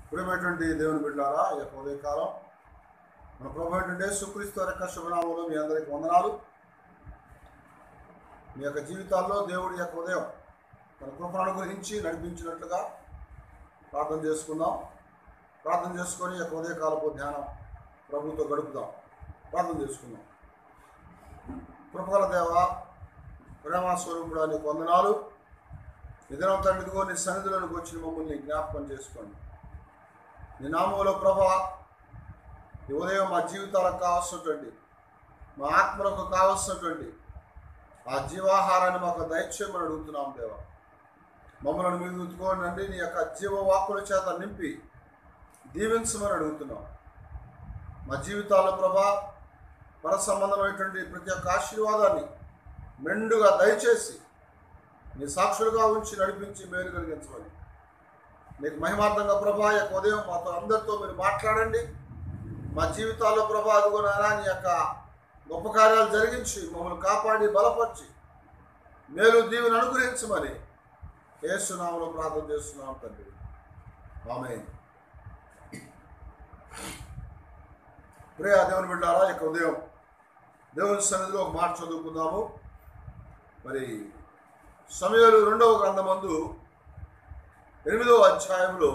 ప్రియమైనటువంటి దేవుని బిడ్డారా ఈ యొక్క ఉదయకాలం మన ప్రభు ఏంటంటే సుక్రీస్తు యొక్క శుభనామంలో మీ అందరికి వందనాలు మీ యొక్క జీవితాల్లో దేవుడి యొక్క ఉదయం మన కృపను అనుగ్రహించి నడిపించినట్లుగా ప్రార్థన చేసుకుందాం ప్రార్థన చేసుకొని ఈ యొక్క ఉదయకాలపు ధ్యానం ప్రభుతో గడుపుదాం ప్రార్థన చేసుకుందాం కృపగల దేవ ప్రేమాస్వరూపుడా నీకు వందనాలు ఇద్దరం తండ్రిదిగో నీ సన్నిధిలోనికి వచ్చిన మమ్మల్ని జ్ఞాపకం చేసుకోండి నీ నామంలో ప్రభా ఈ ఉదయం మా జీవితాలకు కావాల్సినటువంటి మా ఆత్మలకు కావాల్సినటువంటి ఆ జీవాహారాన్ని మాకు దయచేయమని అడుగుతున్నాం దేవ మమ్మల్ని మీరు ఉతుకోండి నీ యొక్క జీవవాకుల చేత నింపి దీవించమని అడుగుతున్నాం మా జీవితాల్లో ప్రభా పర సంబంధమైనటువంటి ప్రతి ఒక్క ఆశీర్వాదాన్ని మెండుగా దయచేసి నీ సాక్షులుగా ఉంచి నడిపించి మేలు కలిగించమని నీకు మహిమార్థంగా ప్రభా యొక్క ఉదయం మాతో అందరితో మీరు మాట్లాడండి మా జీవితాల్లో ప్రభా అదుగునారా నీ యొక్క గొప్ప కార్యాలు జరిగించి మమ్మల్ని కాపాడి బలపరిచి మేలు దీవెని అనుగ్రహించమని ఏసునామలో ప్రార్థన చేస్తున్నాం తండ్రి ఆమె ప్రియ దేవుని బిడ్డారా యొక్క ఉదయం దేవుని సన్నిధిలో ఒక మాట చదువుకుందాము మరి సమయాలు రెండవ గ్రంథమందు ఎనిమిదవ అధ్యాయంలో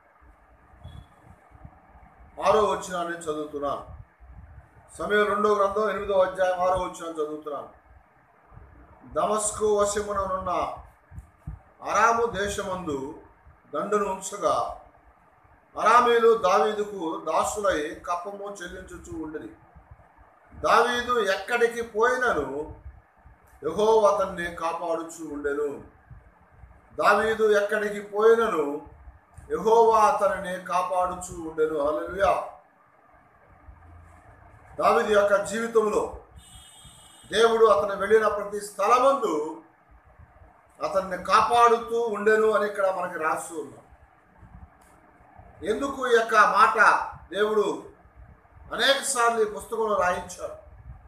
ఆరో వచ్చినాన్ని చదువుతున్నాను సమయం రెండవ గ్రంథం ఎనిమిదవ అధ్యాయం ఆరో వచ్చిన చదువుతున్నాను దమస్కు వశముననున్న అరాము దేశమందు దండును ఉంచగా అరామీలు దావీదుకు దాసులై కప్పము చెల్లించుచూ ఉండేది దావీదు ఎక్కడికి పోయినను యహో అతన్ని కాపాడుచూ ఉండెను దావీదు ఎక్కడికి పోయినను యహోవా అతనిని కాపాడుచూ ఉండెను హల్లెలూయా దావీదు యొక్క జీవితంలో దేవుడు అతను వెళ్ళిన ప్రతి స్థలమందు అతన్ని కాపాడుతూ ఉండెను అని ఇక్కడ మనకి రాస్తూ ఉన్నాం ఎందుకు ఈ యొక్క మాట దేవుడు అనేక సార్లు ఈ పుస్తకంలో రాయించారు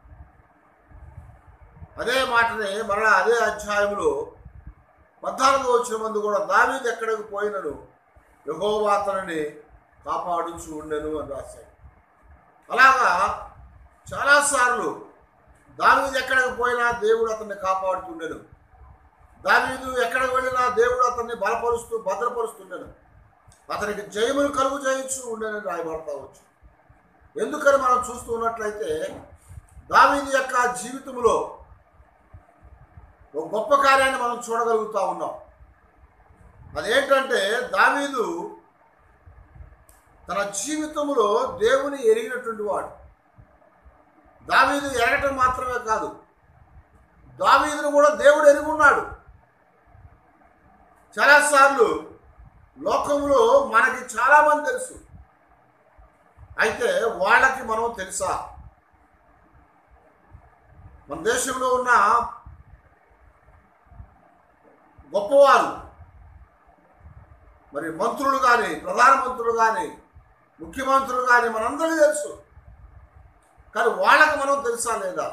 అదే మాటని మరలా అదే అధ్యాయంలో పద్నాలుగో వచ్చిన మందు కూడా దావీదు ఎక్కడికి పోయినను యహోవా అతనిని కాపాడుచు ఉండెను అని రాశాడు అలాగా చాలాసార్లు దావీదు ఎక్కడికి పోయినా దేవుడు అతన్ని కాపాడుతుండెను దావీదు ఎక్కడికి వెళ్ళినా దేవుడు అతన్ని బలపరుస్తూ భద్రపరుస్తుండెను అతనికి జయములు కలుగు చేయించు ఉండేనని రాయబడతా వచ్చు ఎందుకని మనం చూస్తూ ఉన్నట్లయితే దావీదు యొక్క జీవితంలో ఒక గొప్ప కార్యాన్ని మనం చూడగలుగుతా ఉన్నాం అదేంటంటే దావీదు తన జీవితంలో దేవుని ఎరిగినటువంటి వాడు దావీదు ఎరగటం మాత్రమే కాదు దావీదును కూడా దేవుడు ఎరిగి ఉన్నాడు చాలాసార్లు లోకంలో మనకి చాలామంది తెలుసు అయితే వాళ్ళకి మనం తెలుసా మన దేశంలో ఉన్న గొప్పవారు మరి మంత్రులు కానీ ప్రధానమంత్రులు కానీ ముఖ్యమంత్రులు కానీ మనందరికీ తెలుసు కానీ వాళ్ళకి మనం తెలుసా లేదా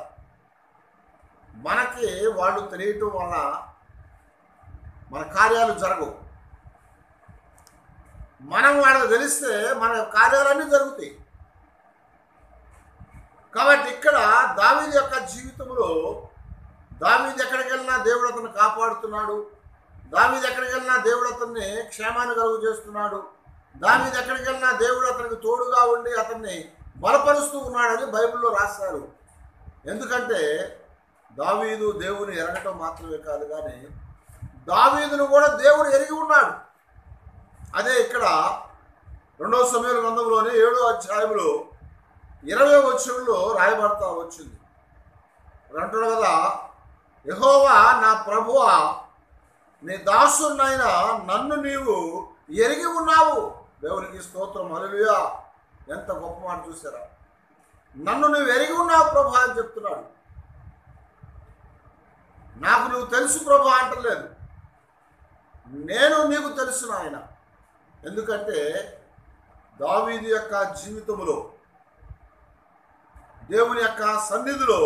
మనకి వాళ్ళు తెలియటం వల్ల మన కార్యాలు జరగవు మనం వాళ్ళకి తెలిస్తే మన కార్యాలన్నీ జరుగుతాయి కాబట్టి ఇక్కడ దావీది యొక్క జీవితంలో దావీది ఎక్కడికి వెళ్ళినా దేవుడు అతన్ని కాపాడుతున్నాడు దావీది ఎక్కడికి వెళ్ళినా దేవుడు అతన్ని క్షేమాన్ని కలుగు చేస్తున్నాడు దావీది ఎక్కడికి వెళ్ళినా దేవుడు అతనికి తోడుగా ఉండి అతన్ని బలపరుస్తూ ఉన్నాడని బైబిల్లో రాస్తారు ఎందుకంటే దావీదు దేవుని ఎరగటం మాత్రమే కాదు కానీ దావీదును కూడా దేవుడు ఎరిగి ఉన్నాడు అదే ఇక్కడ రెండవ సమయంలో గ్రంథంలోని ఏడో అధ్యాయంలో ఇరవై వచ్చంలో రాయబడతా వచ్చింది అంటున్నాడు కదా యహోవా నా ప్రభువా నీ దాసునైనా నన్ను నీవు ఎరిగి ఉన్నావు దేవునికి స్తోత్రం హల్లెలూయా ఎంత గొప్ప మాట చూసారా నన్ను నువ్వు ఎరిగి ఉన్నావు ప్రభా అని చెప్తున్నాడు నాకు నువ్వు తెలుసు ప్రభా అంటలేదు నేను నీకు తెలుసు నాయన ఎందుకంటే దావీది యొక్క జీవితంలో దేవుని యొక్క సన్నిధిలో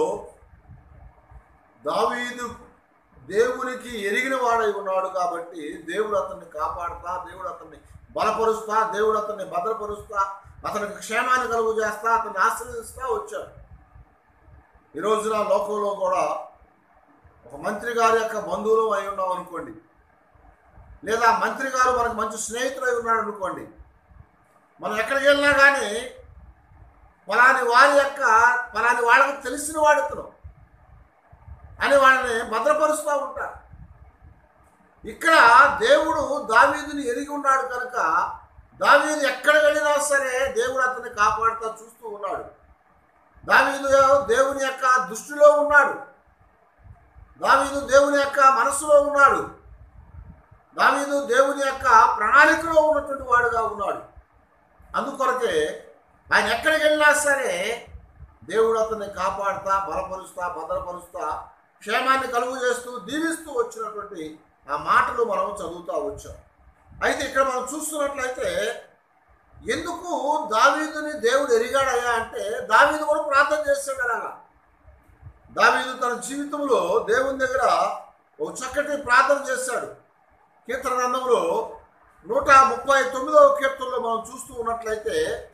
దావీదు దేవునికి ఎరిగిన వాడై ఉన్నాడు కాబట్టి దేవుడు అతన్ని కాపాడుతా దేవుడు అతన్ని బలపరుస్తా దేవుడు అతన్ని భద్రపరుస్తా అతనికి క్షేమాన్ని కలుగు చేస్తా అతన్ని ఆశీర్వదిస్తా వచ్చాడు ఈ రోజున లోకంలో కూడా ఒక మంత్రి గారి యొక్క బంధువులు అయి ఉన్నాం అనుకోండి లేదా మంత్రి గారు మనకు మంచి స్నేహితులై ఉన్నాడు అనుకోండి మనం ఎక్కడికి వెళ్ళినా కానీ పలాని వారి యొక్క పలాని వాళ్ళకు తెలిసిన వాడితను అని వాళ్ళని భద్రపరుస్తూ ఉంటారు ఇక్కడ దేవుడు దావీదుని ఎరిగి ఉన్నాడు కనుక దావీదు ఎక్కడ వెళ్ళినా సరే దేవుడు అతన్ని కాపాడుతూ చూస్తూ ఉన్నాడు దావీదు దేవుని యొక్క దృష్టిలో ఉన్నాడు దావీదు దేవుని యొక్క మనసులో ఉన్నాడు దావీదు దేవుని యొక్క ప్రణాళికలో ఉన్నటువంటి వాడుగా ఉన్నాడు అందుకొరకే ఆయన ఎక్కడికి వెళ్ళినా సరే దేవుడు అతన్ని కాపాడుతా బలపరుస్తా భద్రపరుస్తా క్షేమాన్ని కలుగు చేస్తూ దీవిస్తూ వచ్చినటువంటి ఆ మాటలు మనం చదువుతూ వచ్చాం అయితే ఇక్కడ మనం చూస్తున్నట్లయితే ఎందుకు దావీదుని దేవుడు ఎరిగాడయ్యా అంటే దావీదు కూడా ప్రార్థన చేస్తాడు అలాగా దావీదు తన జీవితంలో దేవుని దగ్గర ఒక చక్కటి ప్రార్థన చేశాడు కీర్తన గ్రంథంలో నూట ముప్పై తొమ్మిదవ కీర్తనలో మనం చూస్తూ ఉన్నట్లయితే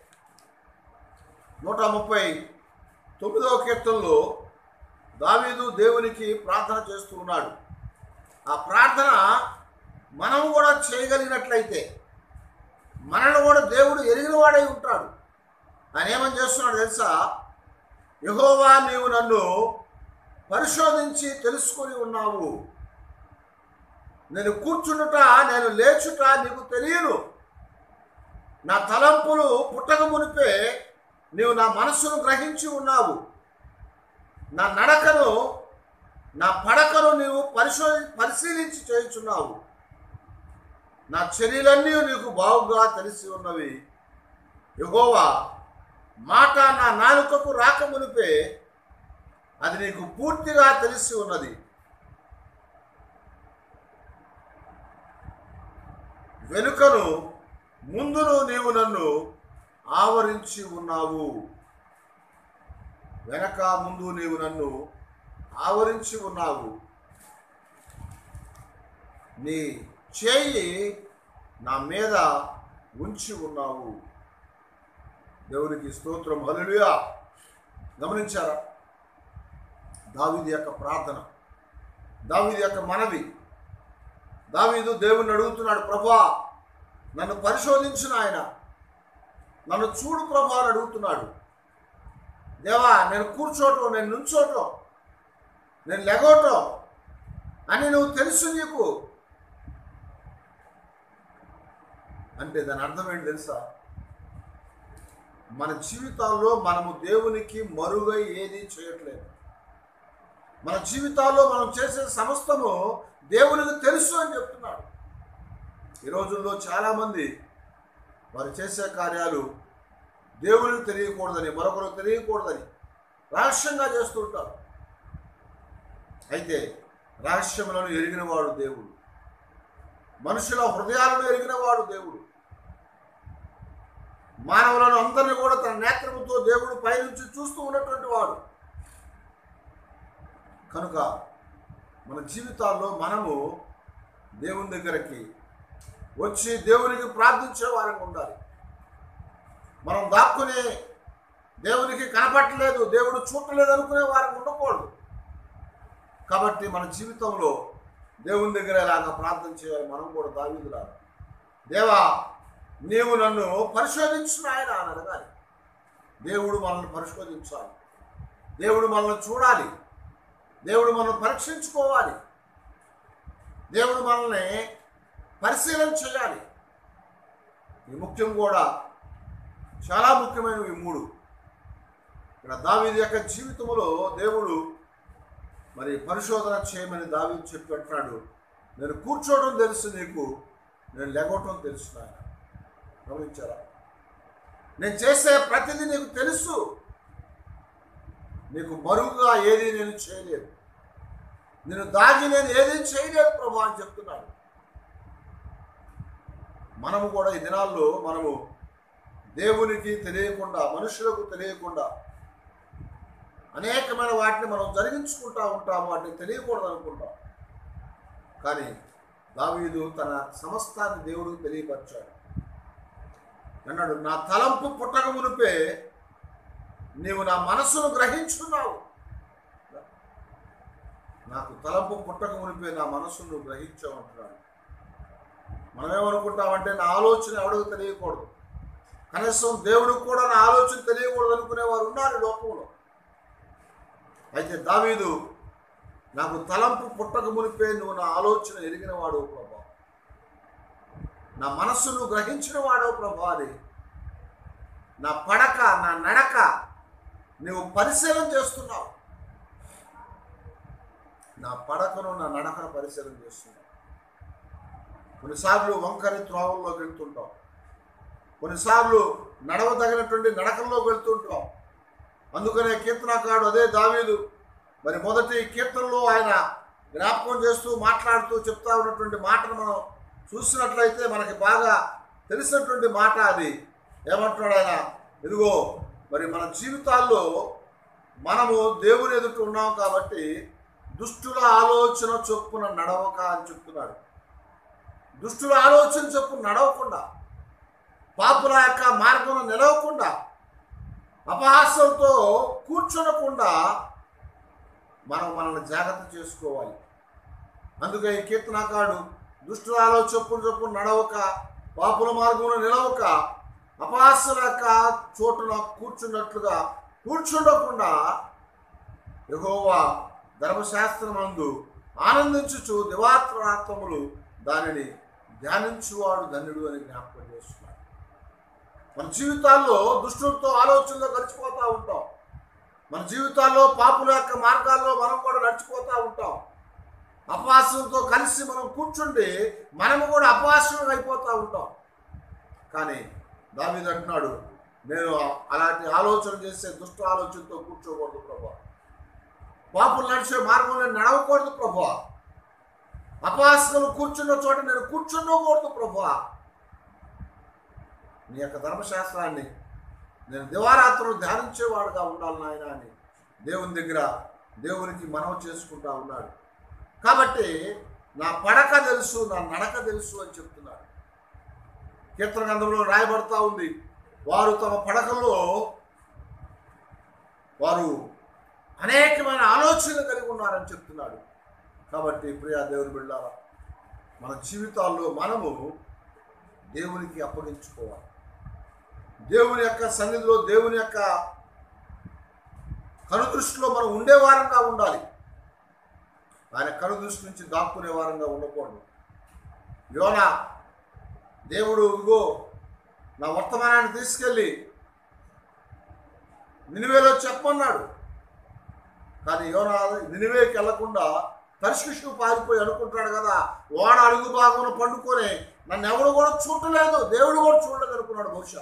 నూట ముప్పై తొమ్మిదవ కీర్తనలో దావీదు దేవునికి ప్రార్థన చేస్తూ ఉన్నాడు ఆ ప్రార్థన మనం కూడా చేయగలిగినట్లయితే మనల్ని కూడా దేవుడు ఎరిగిన వాడై ఉంటాడు ఆయన ఏమని చేస్తున్నాడు తెలుసా యహోవా నీవు నన్ను పరిశోధించి తెలుసుకొని ఉన్నావు నేను కూర్చుండుట నేను లేచుట నీకు తెలియను నా తలంపులు పుట్టక మునిపే నీవు నా మనస్సును గ్రహించి ఉన్నావు నా నడకను నా పడకను నీవు పరిశో పరిశీలించి చేయుచున్నావు నా చర్యలన్నీ నీకు బాగుగా తెలిసి ఉన్నవి యహోవా మాట నా నాలుకకు రాకమునిపే అది నీకు పూర్తిగా తెలిసి ఉన్నది వెనుకను ముందును నీవు నన్ను ఆవరించి ఉన్నావు వెనక ముందు నీవు నన్ను ఆవరించి ఉన్నావు నీ చేయి నా మీద ఉంచి ఉన్నావు దేవునికి స్తోత్రం హల్లెలూయా గమనించారా దావీది యొక్క ప్రార్థన దావీది యొక్క మనవి దావీదు దేవుణ్ణి అడుగుతున్నాడు ప్రభా నన్ను పరిశోధించిన ఆయన నన్ను చూడు ప్రభా అని అడుగుతున్నాడు దేవా నేను కూర్చోటం నేను నుంచోటం నేను లెగవటం అని నువ్వు తెలుసు నీకు అంటే దాని అర్థం ఏంటి తెలుసా మన జీవితాల్లో మనము దేవునికి మరుగై ఏది చేయట్లేదు మన జీవితాల్లో మనం చేసే సమస్తము దేవునికి తెలుసు అని చెప్తున్నాడు ఈ రోజుల్లో చాలామంది వారు చేసే కార్యాలు దేవునికి తెలియకూడదని మరొకరు తెలియకూడదని రహస్యంగా చేస్తుంటారు అయితే రహస్యములను ఎరిగినవాడు దేవుడు మనుషుల హృదయాలను ఎరిగినవాడు దేవుడు మానవులను అందరినీ కూడా తన నేత్రముతో దేవుడు పైనుంచి చూస్తూ ఉన్నటువంటి వాడు కనుక మన జీవితాల్లో మనము దేవుని దగ్గరికి వచ్చి దేవునికి ప్రార్థించే వారంగా ఉండాలి మనం దాక్కుని దేవునికి కనపట్టలేదు దేవుడు చూడలేదు అనుకునే వారికి ఉండకూడదు కాబట్టి మన జీవితంలో దేవుని దగ్గర ఇలాగా ప్రార్థన చేయాలి మనం కూడా దావీదులాగా దేవా నీవు నన్ను పరిశోధించిన ఆయన అని అడగాలి దేవుడు మనల్ని పరిశోధించాలి దేవుడు మనల్ని చూడాలి దేవుడు మనల్ని పరీక్షించుకోవాలి దేవుడు మనల్ని పరిశీలన చేయాలి ఈ ముఖ్యం కూడా చాలా ముఖ్యమైనవి ఈ మూడు ఇక్కడ దావీది యొక్క జీవితంలో దేవుడు మరి పరిశోధన చేయమని దావీదు చెప్పి అంటున్నాడు నేను కూర్చోవడం తెలుసు నీకు నేను లెగవటం తెలుసు నాయన గమనించారా నేను చేసే ప్రతిదీ నీకు తెలుసు నీకు మరుగుగా ఏది నేను చేయలేదు నేను దాగి నేను ఏది చేయలేదు ప్రభు అని చెప్తున్నాడు మనము కూడా ఈ దినాల్లో మనము దేవునికి తెలియకుండా మనుషులకు తెలియకుండా అనేకమైన వాటిని మనం జరిగించుకుంటా ఉంటాము వాటిని తెలియకూడదు అనుకుంటాం కానీ దావీదు తన సమస్తాన్ని దేవుడికి తెలియపరిచాడు అన్నాడు నా తలంపు పుట్టక మునిపే నీవు నా మనస్సును గ్రహించున్నావు నాకు తలంపు పుట్టక మునిపే నా మనస్సును నువ్వు గ్రహించావు అంటున్నాడు మనం ఏమనుకుంటామంటే నా ఆలోచన ఎవడికి తెలియకూడదు కనీసం దేవుడికి కూడా నా ఆలోచన తెలియకూడదు అనుకునే వారు ఉన్నారు ఈ లోకంలో అయితే దావీదు నాకు తలంపు పుట్టక మునిపే నువ్వు నా ఆలోచన ఎరిగిన వాడు ప్రభా నా మనస్సును గ్రహించిన వాడో ప్రభా అని నా పడక నా నడక నువ్వు పరిశీలన చేస్తున్నావు నా పడకను నా నడకను పరిశీలన చేస్తున్నావు కొన్నిసార్లు వంకరి త్రోవల్లోకి వెళ్తుంటాం కొన్నిసార్లు నడవదగినటువంటి నడకల్లోకి వెళ్తుంటాం అందుకనే కీర్తనకాడు అదే దావీదు మరి మొదటి కీర్తనలో ఆయన జ్ఞాపకం చేస్తూ మాట్లాడుతూ చెప్తా ఉన్నటువంటి మాటను మనం చూసినట్లయితే మనకి బాగా తెలిసినటువంటి మాట అది ఏమంటున్నాడు ఆయన ఇదిగో మరి మన జీవితాల్లో మనము దేవుని ఎదుట ఉన్నాం కాబట్టి దుష్టుల ఆలోచన చొప్పున నడవక అని చెప్తున్నాడు దుష్టుల ఆలోచన చొప్పున నడవకుండా పాపుల యొక్క మార్గంలో నిలవకుండా అపహాస్యంతో కూర్చొనకుండా మనం మనల్ని జాగ్రత్త చేసుకోవాలి అందుకే ఈ కీర్తనకాడు దుష్టుల ఆలోచన చొప్పున చొప్పున నడవక పాపుల మార్గంలో నిలవక అపహాస్యుల యొక్క చోటున కూర్చున్నట్లుగా కూర్చుండకుండా యహోవా ధర్మశాస్త్రమందు ఆనందించుచు దివాత్రాత్మములు దానిని ధ్యానించువాడు ధన్యుడు అని జ్ఞాపకం చేస్తున్నాడు మన జీవితాల్లో దుష్టులతో ఆలోచనలో గడిచిపోతూ ఉంటాం మన జీవితాల్లో పాపుల యొక్క మార్గాల్లో మనం కూడా నడిచిపోతూ ఉంటాం అపహాస్యంతో కలిసి మనం కూర్చుండి మనము కూడా అపహాస్యం అయిపోతూ ఉంటాం కానీ దావీదు అంటున్నాడు నేను అలాంటి ఆలోచన చేసే దుష్ట ఆలోచనతో కూర్చోకూడదు ప్రభా పాపులు నడిచే మార్గంలో నడవకూడదు ప్రభా అపహాస్యులు కూర్చున్న చోట నేను కూర్చుండకూడదు ప్రభా నీ యొక్క ధర్మశాస్త్రాన్ని నేను దివారాత్రులు ధ్యానించేవాడుగా ఉండాలి నాయన అని దేవుని దగ్గర దేవునికి మనవి చేసుకుంటా ఉన్నాడు కాబట్టి నా పడక తెలుసు నా నడక తెలుసు అని చెప్తున్నాడు కీర్తన గ్రంథంలో రాయబడతా ఉంది వారు తమ పడకల్లో వారు అనేకమైన ఆలోచనలు కలిగి ఉన్నారని చెప్తున్నాడు కాబట్టి ప్రియా దేవుని బిళ్ళారా మన జీవితాల్లో మనము దేవునికి అప్పగించుకోవాలి దేవుని యొక్క సన్నిధిలో దేవుని యొక్క కనుదృష్టిలో మనం ఉండే వారంగా ఉండాలి ఆయన కనుదృష్టి నుంచి దాక్కునే వారంగా ఉండకూడదు యోన దేవుడు ఇగో నా వర్తమానాన్ని తీసుకెళ్ళి నినివేలో చెప్పమన్నాడు కానీ యోన నినివేకి వెళ్లకుండా పరిశిష్టు పారిపోయి అనుకుంటాడు కదా వాడు అడుగు భాగంలో పండుకొని నన్ను ఎవడు కూడా చూడలేదు దేవుడు కూడా చూడలేదు అనుకున్నాడు బహుశా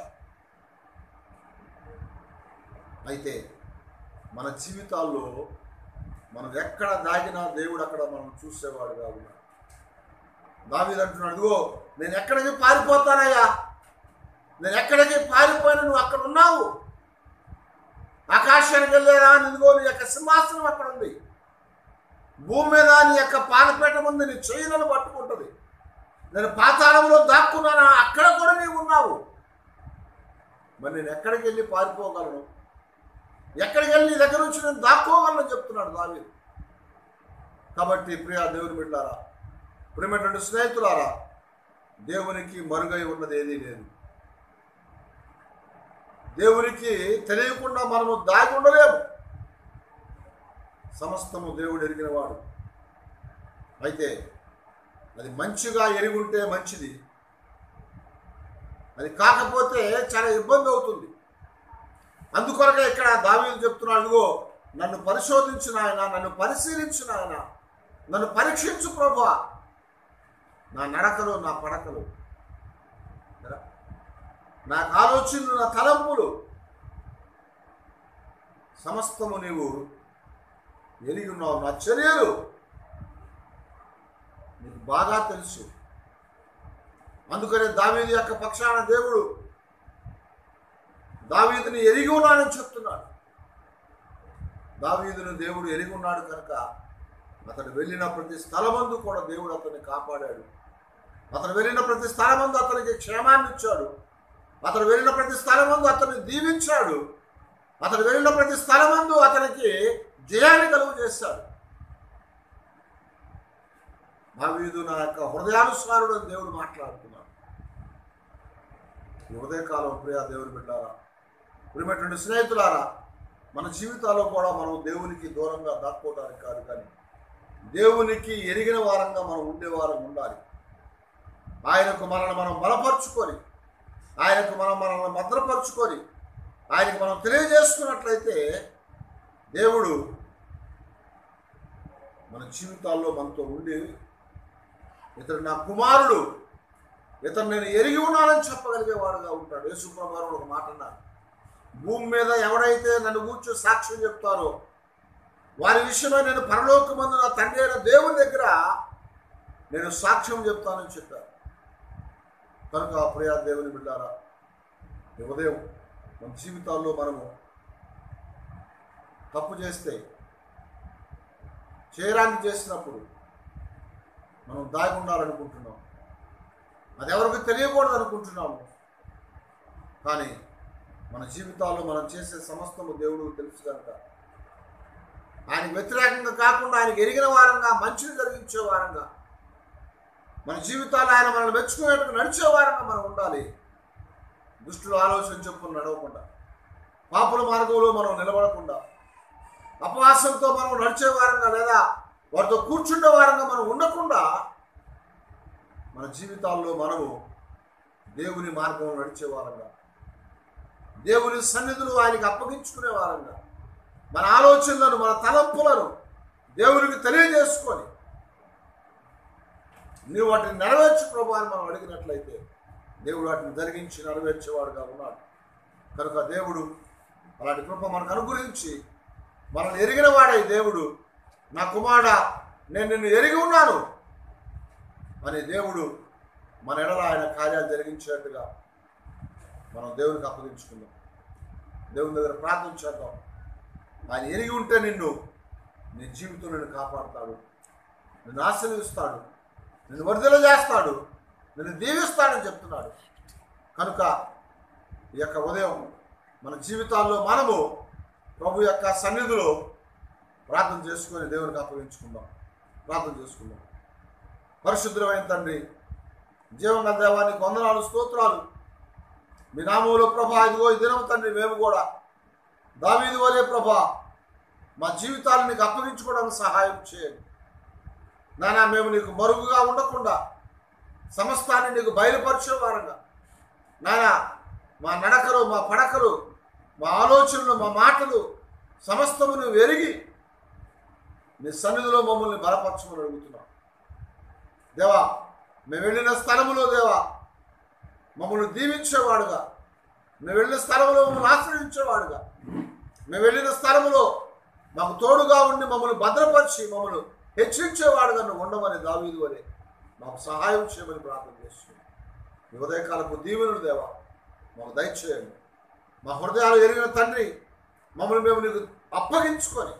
అయితే మన జీవితాల్లో మనం ఎక్కడ దాగినా దేవుడు అక్కడ మనం చూసేవాడుగా ఉన్నాడు దావీదు అంటున్నాడు ఇదిగో నేను ఎక్కడికి పారిపోతానయ్యా నేను ఎక్కడికి పారిపోయినా నువ్వు అక్కడ ఉన్నావు ఆకాశానికి వెళ్ళేరా ఇదిగో నీ యొక్క సింహాసనం అక్కడ ఉంది భూమి మీద నీ యొక్క పాదపేట ముందు నీ చెయ్యిలను పట్టుకుంటుంది నేను పాతాళంలో దాక్కున్నానా అక్కడ కూడా నీవు ఉన్నావు మరి నేను ఎక్కడికి వెళ్ళి పారిపోగలను ఎక్కడికి వెళ్ళి నీ దగ్గర నుంచి నేను దాక్కోగలను చెప్తున్నాడు దావీదు కాబట్టి ప్రియా దేవుని బిడ్డారా ప్రియమైనటువంటి స్నేహితులారా దేవునికి మరుగై ఉన్నది ఏదీ లేదు దేవునికి తెలియకుండా మనము దాగి ఉండలేము సమస్తము దేవుడు ఎరిగినవాడు అయితే అది మంచిగా ఎరుగుంటే మంచిది అది కాకపోతే చాలా ఇబ్బంది అవుతుంది అందుకొరకే ఇక్కడ దావీదు చెప్తున్నాడు ఇదిగో నన్ను పరిశోధించిన ఆయన నన్ను పరిశీలించిన ఆయన నన్ను పరీక్షించు ప్రభా నా నడకలు నా పడకలు నాకు ఆలోచనలు నా తలంపులు సమస్తము నీవు ఎరిగి ఉన్నావు నా చర్యలు నీకు బాగా తెలుసు అందుకనే దావీదు యొక్క పక్షాన దేవుడు దావీదుని ఎరిగి ఉన్నానని చెప్తున్నాడు దావీదును దేవుడు ఎరిగి ఉన్నాడు కనుక అతడు వెళ్ళిన ప్రతి స్థలమందు కూడా దేవుడు అతన్ని కాపాడాడు అతను వెళ్ళిన ప్రతి స్థలమందు అతనికి క్షేమాన్ని ఇచ్చాడు అతను వెళ్ళిన ప్రతి స్థలమందు అతన్ని దీవించాడు అతను వెళ్ళిన ప్రతి స్థలమందు అతనికి జయాన్ని కలుగు చేశాడు దావీదు నా యొక్క హృదయానుసారుడు అని దేవుడు మాట్లాడుతున్నాడు ఈ ఉదయకాలం ప్రియా దేవుని బిడ్డారా ప్రియమైనటువంటి స్నేహితులారా మన జీవితాల్లో కూడా మనం దేవునికి దూరంగా దాక్కోవడానికి కాదు కానీ దేవునికి ఎరిగిన వారంగా మనం ఉండేవారం ఉండాలి ఆయనకు మనల్ని మనం బలపరుచుకొని ఆయనకు మనం మనల్ని భద్రపరుచుకొని ఆయనకు మనం తెలియజేసుకున్నట్లయితే దేవుడు మన జీవితాల్లో మనతో ఉండి ఇతడు నా కుమారుడు ఇతను నేను ఎరిగి ఉన్నానని చెప్పగలిగేవాడుగా ఉంటాడు యేసుప్రభారు ఒక మాట అన్నారు భూమి మీద ఎవడైతే నన్ను కూర్చో సాక్ష్యం చెప్తారో వారి విషయమై నేను పరలోకమందు నా తండ్రి అయిన దేవుని దగ్గర నేను సాక్ష్యం చెప్తానని చెప్పారు కనుక ప్రియా దేవుని బిడ్డారా ఈ ఉదయం మన జీవితాల్లో మనము తప్పు చేస్తే చేయడానికి చేసినప్పుడు మనం దాగి ఉండాలనుకుంటున్నాం అది ఎవరికి తెలియకూడదు అనుకుంటున్నాము కానీ మన జీవితాల్లో మనం చేసే సమస్తము దేవుడు తెలుసు కనుక ఆయనకు వ్యతిరేకంగా కాకుండా ఆయనకు ఎరిగిన వారంగా మంచిని జరిగించే వారంగా మన జీవితాలు ఆయన మనల్ని మెచ్చుకునేట్టుగా నడిచే వారంగా మనం ఉండాలి దుష్టులు ఆలోచన చెప్పుకుని నడవకుండా పాపుల మార్గంలో మనం నిలబడకుండా అపవాసంతో మనం నడిచే వారంగా లేదా వారితో కూర్చుండే వారంగా మనం ఉండకుండా మన జీవితాల్లో మనము దేవుని మార్గంలో నడిచే వారంగా దేవుని సన్నిధులు ఆయనకి అప్పగించుకునే వారంగా మన ఆలోచనలను మన తలంపులను దేవునికి తెలియజేసుకొని నీవు వాటిని నెరవేర్చు ప్రభు అని మనం అడిగినట్లయితే దేవుడు వాటిని జరిగించి నెరవేర్చేవాడుగా ఉన్నాడు కనుక దేవుడు అలాంటి కృప మనకు అనుగ్రహించి మనల్ని ఎరిగిన వాడే దేవుడు నా కుమార నేను నిన్ను ఎరిగి ఉన్నాను అని దేవుడు మన ఎడల ఆయన కార్యాలు జరిగించేట్టుగా మనం దేవునికి అప్పగించుకుందాం దేవుని దగ్గర ప్రార్థన చేద్దాం ఆయన ఎరిగి ఉంటే నిన్ను నీ జీవితం నిన్ను కాపాడుతాడు నిన్ను ఆశీర్వదిస్తాడు నిన్ను వర్ధల చేస్తాడు నిన్ను దీవిస్తాడని చెప్తున్నాడు కనుక ఈ యొక్క ఉదయం మన జీవితాల్లో మనము ప్రభు యొక్క సన్నిధిలో ప్రార్థన చేసుకొని దేవునికి అప్పగించుకుందాం ప్రార్థన చేసుకుందాం పరిశుద్ధమైన తండ్రి జీవన దేవానికి వందనాలు స్తోత్రాలు మీ నామంలో ప్రభా ఇదిగో ఈ దినం తండ్రి మేము కూడా దావీది వలే ప్రభా మా జీవితాలను నీకు అప్పగించుకోవడానికి సహాయం చేయండి నానా మేము నీకు మరుగుగా ఉండకుండా సమస్తాన్ని నీకు బయలుపరిచే వారంగా నానా మా నడకలు మా పడకలు మా ఆలోచనలు మా మాటలు సమస్తము నువ్వు ఎరిగి నీ సన్నిధిలో మమ్మల్ని బలపరచమని అడుగుతున్నాం దేవా మేము వెళ్ళిన స్థలములో దేవా మమ్మల్ని దీవించేవాడుగా మేము వెళ్ళిన స్థలంలో మమ్మల్ని ఆశ్రయించేవాడుగా మేము వెళ్ళిన స్థలములో మాకు తోడుగా ఉండి మమ్మల్ని భద్రపరిచి మమ్మల్ని హెచ్చరించేవాడుగా నువ్వు ఉండమని దావీదు అని మాకు సహాయం చేయమని ప్రార్థన చేస్తున్నాం ఈ ఉదయకాలపు దీవెనులు దేవా మాకు దయచేయండి మా హృదయాలు ఎరిగిన తండ్రి మమ్మల్ని మేము నీకు అప్పగించుకొని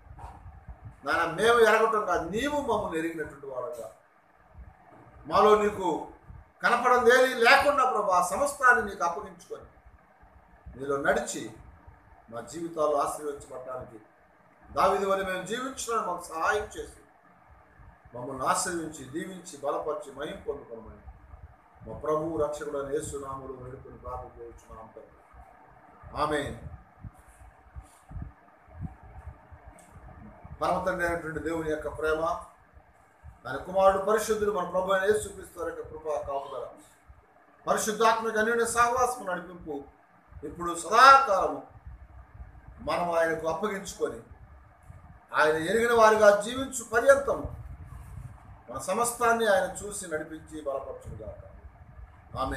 నాయన మేము ఎరగటం కాదు నీవు మమ్మల్ని ఎరిగినటువంటి వాడుగా మాలో నీకు కనపడం ఏది లేకుండా ప్రభా సమస్తాన్ని నీకు అప్పగించుకొని నీలో నడిచి మా జీవితాలు ఆశీర్వదించబడటానికి దావిది వల్ల మేము జీవించడానికి మాకు సహాయం చేసి మమ్మల్ని ఆశ్రయించి దీవించి బలపరిచి మహిం పొందుకోమని మా ప్రభు రక్షకుడైన యేసునాములు వేడుకొని ప్రార్థన చేయించున్నాం తండ్రి ఆమె పరమతండ్రి అయినటువంటి దేవుని యొక్క ప్రేమ ఆయన కుమారుడు పరిశుద్ధుడు మన ప్రభు అయిన యేసుక్రీస్తు వారి యొక్క కృప కాపుదల పరిశుద్ధాత్మక అన్యుని సహవాసం నడిపింపు ఇప్పుడు సదాకాలము మనం ఆయనకు అప్పగించుకొని ఆయన ఎరిగిన వారిగా జీవించు పర్యంతం మన సమస్తాన్ని ఆయన చూసి నడిపించి బలపరచుగాక ఆమె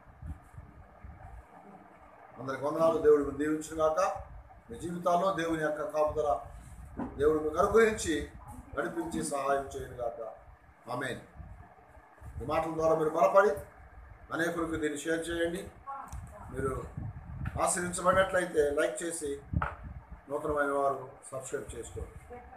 అందరికి వందనాలు దేవుడు దీవించుగాక మీ జీవితాల్లో దేవుని యొక్క కాపుదల దేవుడు మీకు అనుగ్రహించి నడిపించి సహాయం చేయనుగాక ఆమె ఈ మాటల ద్వారా మీరు బలపడి అనేకులకు దీన్ని షేర్ చేయండి మీరు ఆశ్రయించబడినట్లయితే లైక్ చేసి నూతనమైన వారు సబ్స్క్రైబ్ చేసుకోండి